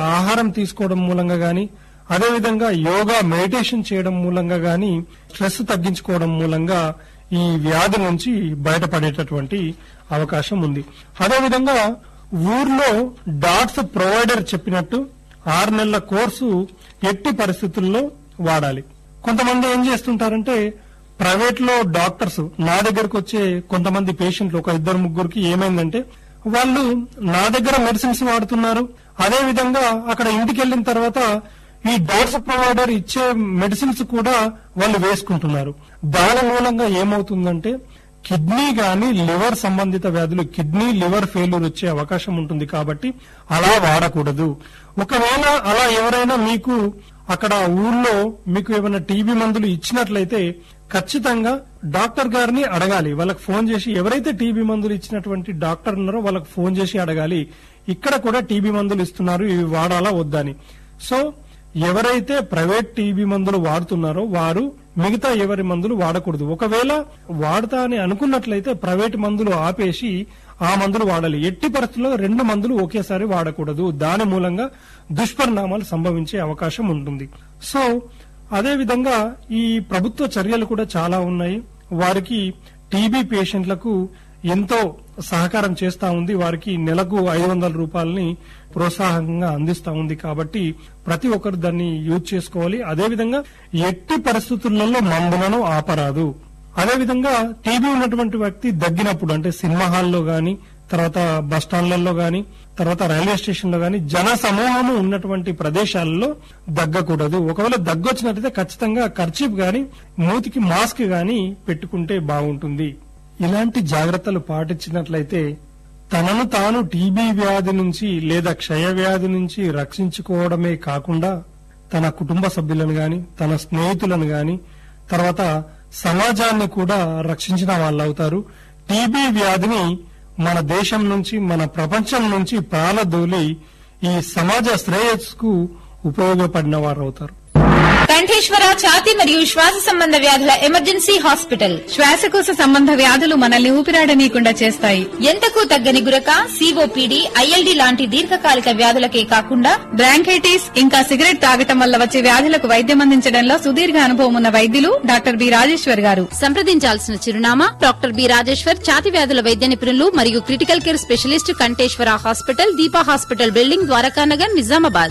ఆహారం తీసుకోవడం మూలంగా గాని అదేవిధంగా యోగా మెడిటేషన్ చేయడం మూలంగా గాని స్ట్రెస్ తగ్గించుకోవడం మూలంగా ఈ వ్యాధి నుంచి బయటపడేటటువంటి అవకాశం ఉంది అదేవిధంగా ఊర్లో డాట్స్ ప్రొవైడర్ చెప్పినట్టు ఆరు నెలల కోర్సు ఎట్టి పరిస్థితుల్లో వాడాలి కొంతమంది ఏం చేస్తుంటారంటే ప్రైవేట్ లో డాక్టర్స్ నా దగ్గరకు వచ్చే కొంతమంది పేషెంట్లు ఒక ఇద్దరు ముగ్గురికి ఏమైందంటే వాళ్ళు నా దగ్గర మెడిసిన్స్ వాడుతున్నారు అదే విధంగా అక్కడ ఇంటికి వెళ్ళిన తర్వాత ఈ డాక్టర్ ప్రొవైడర్ ఇచ్చే మెడిసిన్స్ కూడా వాళ్ళు వేసుకుంటున్నారు దాని మూలంగా ఏమవుతుందంటే కిడ్నీ గాని లివర్ సంబంధిత వ్యాధులు కిడ్నీ లివర్ ఫెయిల్యూర్ వచ్చే అవకాశం ఉంటుంది కాబట్టి అలా వాడకూడదు ఒకవేళ అలా ఎవరైనా మీకు అక్కడ ఊర్లో మీకు ఏమైనా టీబీ మందులు ఇచ్చినట్లయితే ఖచ్చితంగా డాక్టర్ గారిని అడగాలి వాళ్ళకి ఫోన్ చేసి ఎవరైతే టీబీ మందులు ఇచ్చినటువంటి డాక్టర్ ఉన్నారో వాళ్ళకి ఫోన్ చేసి అడగాలి ఇక్కడ కూడా టీబీ మందులు ఇస్తున్నారు ఇవి వాడాలా వద్దని సో ఎవరైతే ప్రైవేట్ టీబీ మందులు వాడుతున్నారో వారు మిగతా ఎవరి మందులు వాడకూడదు ఒకవేళ వాడతా అని అనుకున్నట్లయితే ప్రైవేట్ మందులు ఆపేసి ఆ మందులు వాడాలి ఎట్టి పరిస్థితుల్లో రెండు మందులు ఒకేసారి వాడకూడదు దాని మూలంగా దుష్పరిణామాలు సంభవించే అవకాశం ఉంటుంది సో అదే విధంగా ఈ ప్రభుత్వ చర్యలు కూడా చాలా ఉన్నాయి వారికి టీబీ పేషెంట్లకు ఎంతో సహకారం చేస్తా ఉంది వారికి నెలకు ఐదు వందల రూపాయలని ప్రోత్సాహంగా అందిస్తా ఉంది కాబట్టి ప్రతి ఒక్కరు దాన్ని యూజ్ చేసుకోవాలి అదేవిధంగా ఎట్టి పరిస్థితులలో మందులను ఆపరాదు అదేవిధంగా టీబీ ఉన్నటువంటి వ్యక్తి దగ్గినప్పుడు అంటే సినిమా హాల్లో గాని తర్వాత బస్ స్టాండ్లలో గాని తర్వాత రైల్వే స్టేషన్ లో గాని జన సమూహము ఉన్నటువంటి ప్రదేశాలలో దగ్గకూడదు ఒకవేళ దగ్గొచ్చినట్లయితే ఖచ్చితంగా ఖర్చీప్ గాని మూతికి మాస్క్ గాని పెట్టుకుంటే బాగుంటుంది ఇలాంటి జాగ్రత్తలు పాటించినట్లయితే తనను తాను టీబీ వ్యాధి నుంచి లేదా క్షయ వ్యాధి నుంచి రక్షించుకోవడమే కాకుండా తన కుటుంబ సభ్యులను గాని తన స్నేహితులను గాని తర్వాత సమాజాన్ని కూడా రక్షించిన వాళ్ళు అవుతారు టీబీ వ్యాధిని మన దేశం నుంచి మన ప్రపంచం నుంచి ప్రాలదూలి ఈ సమాజ శ్రేయస్సుకు ఉపయోగపడిన వారు అవుతారు కంఠేశ్వర ఛాతి మరియు శ్వాస సంబంధ వ్యాధుల ఎమర్జెన్సీ హాస్పిటల్ శ్వాసకోశ సంబంధ వ్యాధులు మనల్ని ఊపిరాడనీయకుండా చేస్తాయి ఎంతకు తగ్గని గురక సిఓపిడి ఐఎల్డి లాంటి దీర్ఘకాలిక వ్యాధులకే కాకుండా బ్రాంకైటిస్ ఇంకా సిగరెట్ తాగటం వల్ల వచ్చే వ్యాధులకు వైద్యం అందించడంలో సుదీర్ఘ అనుభవం ఉన్న వైద్యులు డాక్టర్ బి రాజేశ్వర్ గారు సంప్రదించాల్సిన చిరునామా డాక్టర్ బి రాజేశ్వర్ ఛాతి వ్యాధుల వైద్య నిపుణులు మరియు critical care specialist Kanteshwara hospital Deepa hospital building Dwarakanagar Nizamabad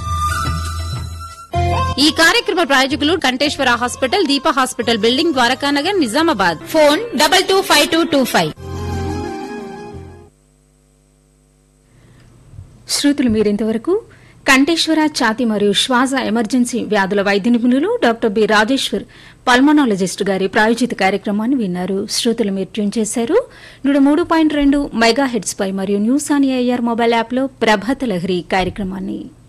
ఈ కార్యక్రమ ప్రాయోజకులు Kanteshwara hospital Deepa hospital building Dwarakanagar Nizamabad phone double two five two two five శ్రోతలు మీరింతవరకు కంఠేశ్వర ఛాతి మరియు శ్వాస ఎమర్జెన్సీ వ్యాధుల వైద్య నిపుణులు డాక్టర్ బి రాజేశ్వర్ పల్మనాలజిస్ట్ గారి ప్రాయోజిత కార్యక్రమాన్ని విన్నారు శ్రోతలు మీరు ట్యూన్ చేశారు నూట మూడు పాయింట్ రెండు మెగా హెడ్స్ పై మరియు న్యూస్ ఆన్ ఏఆర్ మొబైల్ యాప్లో ప్రభాత లహరి కార్యక్రమాన్ని